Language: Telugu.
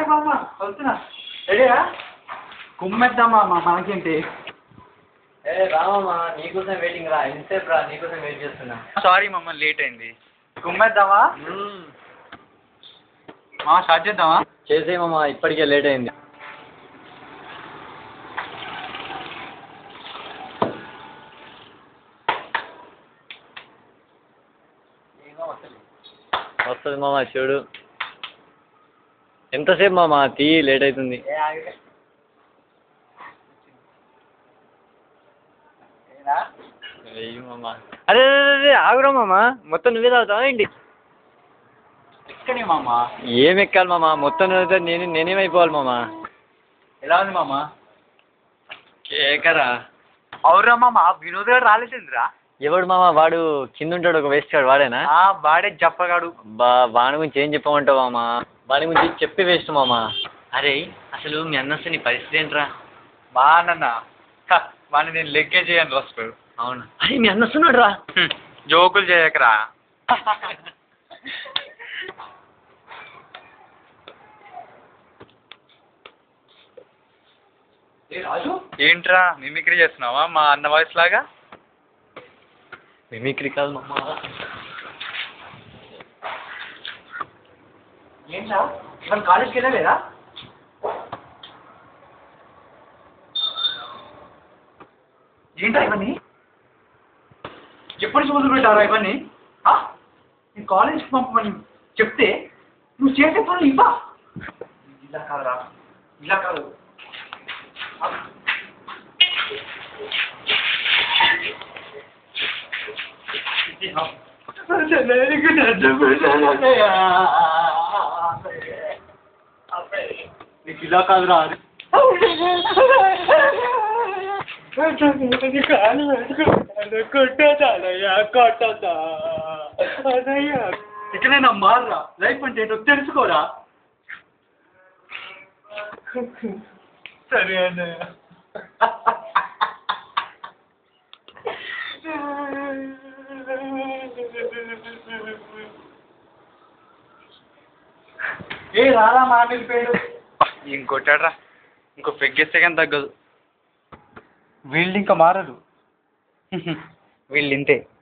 హాయ్ మామ వస్తున్నా రెడీయా కుమ్మెద్దాం మామ మనకేంటి ఏ రామమ్మా నీకోసం వెయిటింగ్ రా ఎంతసేపు రా నీకోసం వెయిట్ చేస్తున్నా సారీ మామ లేట్ అయింది కుమ్మెద్దామా మామ స్టార్ట్ చేద్దామా చేసేమమ్మా ఇప్పటికే లేట్ అయింది వస్తుంది మామ చూడు ఎంతసేపు మామ తీ లేట్ అవుతుంది వెయ్యి మామ అరే అరే, అరే ఆగురా మామ మొత్తం నువ్వే తాగుతావా ఏంటి ఎక్కడి మామ ఏం ఎక్కాలి మామ మొత్తం నువ్వు తాగితే నేను నేనేమైపోవాలి మామ ఎలా ఉంది మామ కేకరా అవురా మామ వినోద్ గారు రాలేసిందిరా ఎవడు మామ వాడు కింద ఉంటాడు ఒక వేస్ట్ గాడు వాడేనా ఆ వాడే జప్పగాడు బా వాని గురించి ఏం చెప్పమంటావు మామ వాని గురించి చెప్పి వేస్ట్ మామ అరే అసలు మీ అన్నస్తే నీ పరిస్థితి ఏంట్రా మా అన్న వాడిని నేను లెక్కే చేయను రాసుకోడు అవునా అరే మీ అన్నస్తున్నాడు రా జోకులు చేయకరా రాజు ఏంట్రా మిమిక్రీ చేస్తున్నావా మా అన్న వాయిస్ లాగా మిమిక్రీ కాదు మామ ఏంట్రా మన కాలేజ్కి వెళ్ళలేదా ఏంట్రా ఇవన్నీ ఎప్పటి నుంచి మొదలు పెట్టారా ఇవన్నీ ఆ? నీ కాలేజ్కి పంపమని చెప్తే నువ్వు చేసే పనులు ఇవ్వా ఇలా కాదురా ఇలా కాదు నీకు ఇలా కాదురా ఇకనైనా మారరా లైఫ్ అంటే ఏంటో తెలుసుకోరా సరే అన్నయ్య ఏ రారా మామిడి పేరు ఇంకొట్టాడ్రా ఇంకో పెగ్గేస్తే కానీ తగ్గదు వీళ్ళు ఇంకా మారరు వీళ్ళు ఇంతే